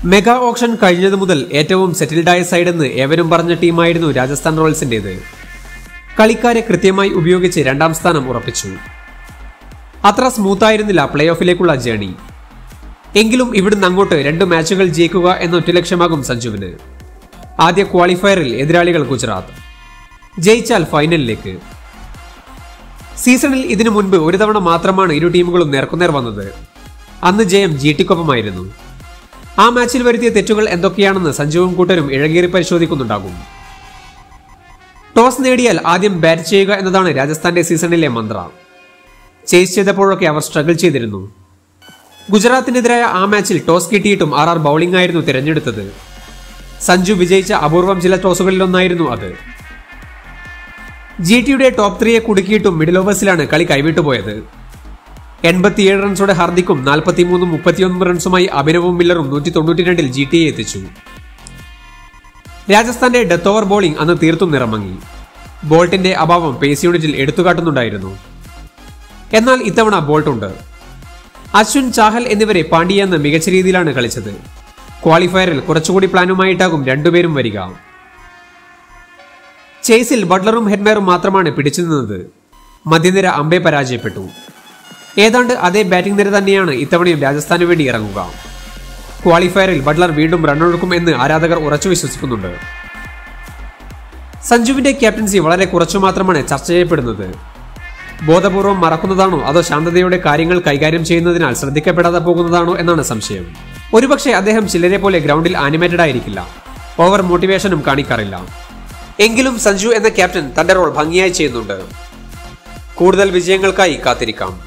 mega option കഴിഞ്ഞതു മുതൽ ഏറ്റവും സെറ്റിൽഡായ സൈഡെന്ന് ഏവരും പറഞ്ഞ ടീമായിരുന്നു രാജസ്ഥാൻ റോയൽസിന്റേത് കളിക്കാരെ കൃത്യമായി ഉപയോഗിച്ച് രണ്ടാം സ്ഥാനം ഉറപ്പിച്ചു അത്ര സ്മൂത്തായിരുന്നില്ല പ്ലേ ഓഫിലേക്കുള്ള ജേണി എങ്കിലും ഇവിടുന്ന് അങ്ങോട്ട് രണ്ട് മാച്ചുകൾ ജയിക്കുക എന്ന ഒറ്റ ലക്ഷ്യമാകും സഞ്ജുവിന് ആദ്യ ക്വാളിഫയറിൽ എതിരാളികൾ ഗുജറാത്ത് ജയിച്ചാൽ ഫൈനലിലേക്ക് സീസണിൽ ഇതിനു മുൻപ് ഒരു തവണ മാത്രമാണ് ഇരു ടീമുകളും നേർക്കുനേർ വന്നത് അന്ന് ജയം ജി ടിക്കൊപ്പമായിരുന്നു ആ മാച്ചിൽ വരുത്തിയ തെറ്റുകൾ എന്തൊക്കെയാണെന്ന് സഞ്ജുവും കൂട്ടരും ഇഴകേറി പരിശോധിക്കുന്നുണ്ടാകും ടോസ് നേടിയാൽ ആദ്യം ബാറ്റ് ചെയ്യുക എന്നതാണ് രാജസ്ഥാന്റെ സീസണിലെ മന്ത്ര ചേസ് ചെയ്തപ്പോഴൊക്കെ അവർ സ്ട്രഗിൾ ചെയ്തിരുന്നു ഗുജറാത്തിനെതിരായ ആ മാച്ചിൽ ടോസ് കിട്ടിയിട്ടും ആർ ആർ ബൗളിംഗ് ആയിരുന്നു തിരഞ്ഞെടുത്തത് സഞ്ജു വിജയിച്ച അപൂർവം ചില ടോസുകളിലൊന്നായിരുന്നു അത് ജി ടിയുടെ ടോപ്പ് ത്രീയെ കുടുക്കിയിട്ടും മിഡിൽ ഓവേഴ്സിലാണ് കളി കൈവിട്ടുപോയത് എൺപത്തിയേഴ് റൺസോടെ ഹാർദിക്കും നാൽപ്പത്തിമൂന്നും മുപ്പത്തിയൊന്നും റൺസുമായി അഭിനവും മില്ലറും നൂറ്റി തൊണ്ണൂറ്റിരണ്ടിൽ ജി ടിയെ എത്തിച്ചു രാജസ്ഥാന്റെ ഡെത്ത് ഓവർ ബോളിംഗ് അന്ന് തീർത്തും നിറമങ്ങി ബോൾട്ടിന്റെ അഭാവം പേസ് യൂണിറ്റിൽ എടുത്തുകാട്ടുന്നുണ്ടായിരുന്നു എന്നാൽ ഇത്തവണ ബോൾട്ടുണ്ട് അശ്വിൻ ചാഹൽ എന്നിവരെ പാണ്ഡ്യയെന്ന് മികച്ച രീതിയിലാണ് കളിച്ചത് ക്വാളിഫയറിൽ കുറച്ചുകൂടി പ്ലാനുമായിട്ടാകും രണ്ടുപേരും വരിക ചേസിൽ ബട്ട്ലറും ഹെഡ്മേറും മാത്രമാണ് പിടിച്ചു നിന്നത് മധ്യനിര അമ്പെ പരാജയപ്പെട്ടു ഏതാണ്ട് അതേ ബാറ്റിംഗ് നിര തന്നെയാണ് ഇത്തവണയും രാജസ്ഥാന് വേണ്ടി ഇറങ്ങുക ക്വാളിഫയറിൽ ബട്ട്ലർ വീണ്ടും റണ്ണൊഴുക്കും എന്ന് ആരാധകർ ഉറച്ചു വിശ്വസിക്കുന്നുണ്ട് സഞ്ജുവിന്റെ ക്യാപ്റ്റൻസി വളരെ കുറച്ചു മാത്രമാണ് ചർച്ച ചെയ്യപ്പെടുന്നത് ബോധപൂർവം മറക്കുന്നതാണോ അതോ ശാന്തതയോടെ കാര്യങ്ങൾ കൈകാര്യം ചെയ്യുന്നതിനാൽ ശ്രദ്ധിക്കപ്പെടാതെ പോകുന്നതാണോ എന്നാണ് സംശയം ഒരുപക്ഷെ അദ്ദേഹം ചിലരെ പോലെ ഗ്രൗണ്ടിൽ ആനിമേറ്റഡ് ആയിരിക്കില്ല ഓവർ മോട്ടിവേഷനും കാണിക്കാറില്ല എങ്കിലും സഞ്ജു എന്ന ക്യാപ്റ്റൻ തന്റെ റോൾ ഭംഗിയായി ചെയ്യുന്നുണ്ട് കൂടുതൽ വിജയങ്ങൾക്കായി കാത്തിരിക്കാം